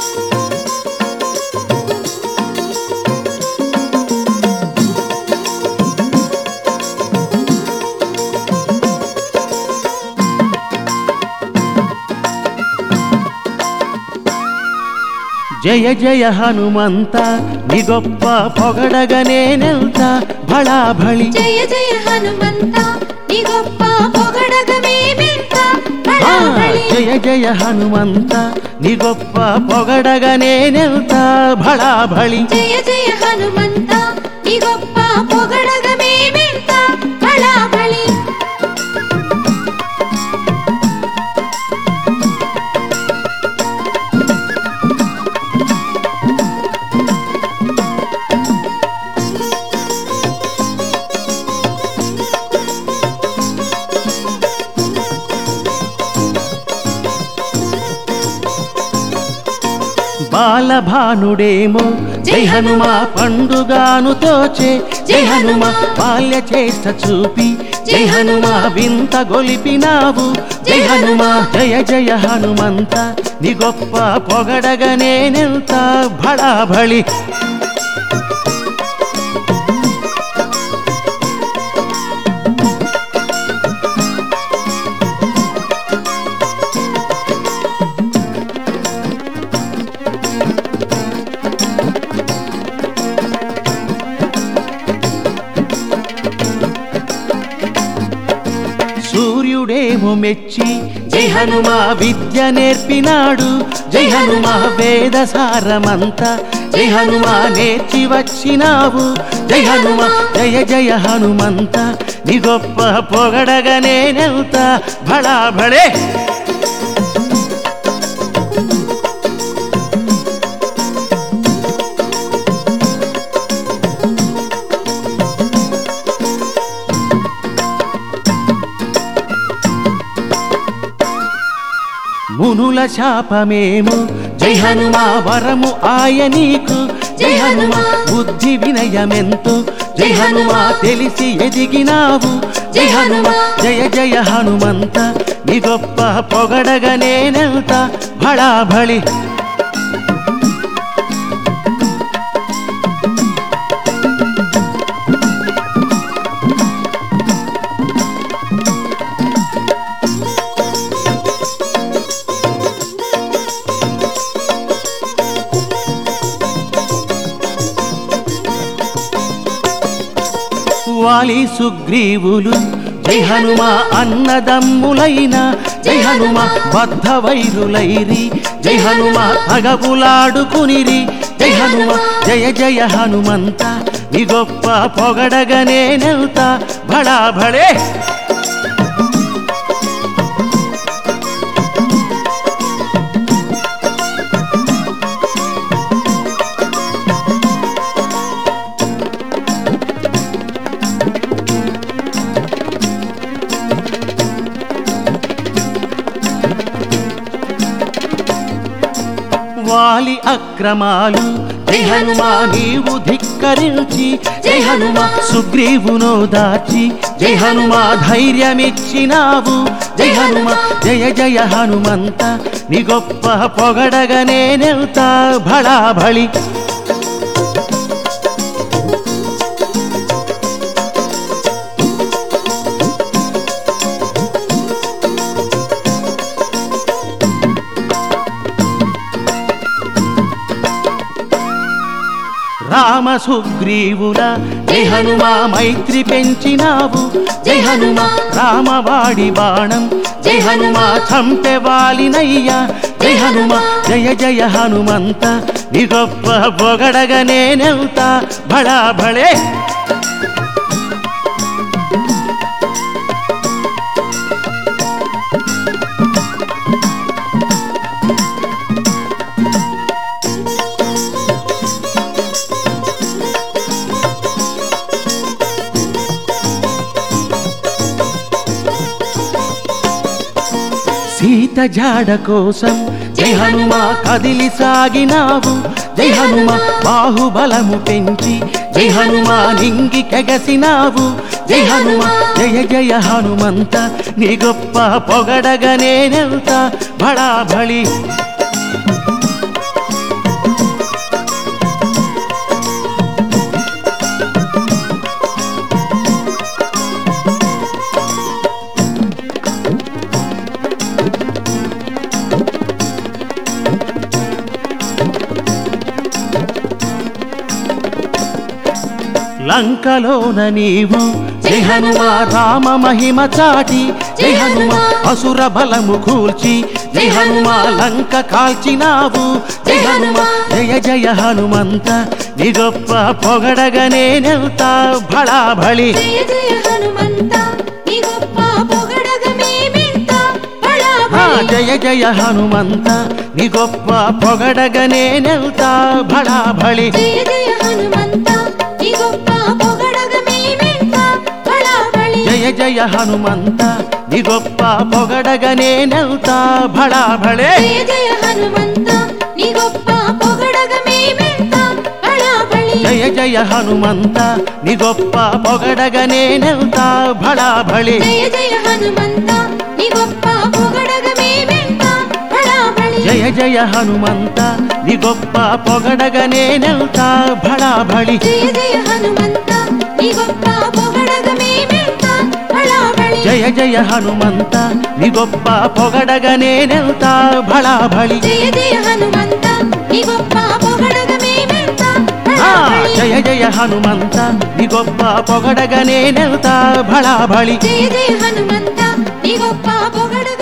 జయ జయ హనుమంత నీ గొప్ప పొగడగనేనెల్తా భళా భళి జయ జయ హనుమంత నీ గొప్ప పొగడగ మేమెంత ఆ, బళాబళి. జయ జయ హనుమంత నీ గొప్ప పొగడగనేనెల్తా భళా భళి జయ జయ హనుమంత నీ గొప్ప పొగడగ మేమెంత బళాబళి. బాలభానుడేమో జై హనుమ పండుగాను తోచే జై హనుమ బాల్య చేష్ట చూపి జై హనుమ వింత గొలిపినావు జై హనుమ జయ జయ హనుమంత నీ గొప్ప పొగడగనేనెంత భళా భళి సూర్యుడేమో మెచ్చి జై హనుమ విద్య నేర్పినాడు జై హనుమ వేద సారమంతా జై హనుమ నేర్చి వచ్చినావు జై హనుమ జయ జయ హనుమంత నీ గొప్ప పొగడగనేనెంత భళా భళే మునుల శాపమేము జై హనుమ వరము ఆయ నీకు జై హనుమ బుద్ధి వినయమెంతో జై హనుమ తెలిసి ఎదిగినావు జై హనుమ జయ జయ హనుమంత నీ గొప్ప పొగడగనేనెల్త భళా భళి వాలి సుగ్రీవులు జై హనుమ అన్నదమ్ములైన జై హనుమ బద్ధ వైరులైరి జై హనుమ తగబులాడుకునిరి జై హనుమ జయ జయ హనుమంత నీ గొప్ప పొగడగనేనెల్త భళా భళే వాలి అక్రమాలు జై హనుమ నీవు ధిక్కరించి జై హనుమ సుగ్రీవును దాచి జై హనుమ ధైర్యమిచ్చినావు జై హనుమ జయ జయ హనుమంత నీ గొప్ప పొగడగనేనెల్త భళా భళి రామ సుగ్రీవుల జై హనుమ మైత్రి పెంచినావు జై హనుమ రామవాడి బాణం జై హనుమ చంపెవాలినయ్యా జై హనుమ జయ జయ హనుమంత నీ గొప్ప పొగడగనేనెల్త భళా భళే సీత జాడ కోసం జై హనుమ కదిలి సాగినావు జై హనుమ బాహుబలము పెంచి జై హనుమ నింగి కెగసినావు జై హనుమ జయ జయ హనుమంత నీ గొప్ప పొగడగనేనెల్త భళా భళి లంకలోన నీవు జై హనుమా రామ మహిమ చాటి జై హనుమా అసుర బలము కూల్చి జై హనుమా లంక కాల్చినావు జై హనుమా జయ జయ హనుమంత నీ గొప్ప పొగడగనే నెల్తా భళా భళి జయ జయ హనుమంత నీ గొప్ప పొగడగ మేమెంత బళా ఆ, బళి. జయ జయ హనుమంత నీ గొప్ప పొగడగనే నెల్తా భళా భళి జయ జయ హనుమంత నీ గొప్ప పొగడగ మేమెంత బళా బళి. జయ జయ హనుమంత నీ గొప్ప పొగడగనే నెల్తా భళా భళే జయ జయ హనుమంత నీ గొప్ప పొగడగ మేమెంత బళా బళి. జయ జయ హనుమంత నీ గొప్ప పొగడగనే నెల్తా భళా భళి జయ జయ హనుమంత నీ గొప్ప పొగడగ మేమెంత బళా బళి. జయ జయ హనుమంత నీ గొప్ప పొగడగనే నెల్తా భళా భళి జయ జయ హనుమంత నీ గొప్ప పొగడగ మేమెంత బళా బళి. జయ జయ హనుమంత నీ గొప్ప పొగడగనే నెల్తా భళా భళి జయ జయ హనుమంత నీ గొప్ప పొగడగ మేమెంత ఆ, బళా బళి. జయ జయ హనుమంత నీ గొప్ప పొగడగనే నెల్తా భళా భళి జయ జయ హనుమంత నీ గొప్ప పొగడగ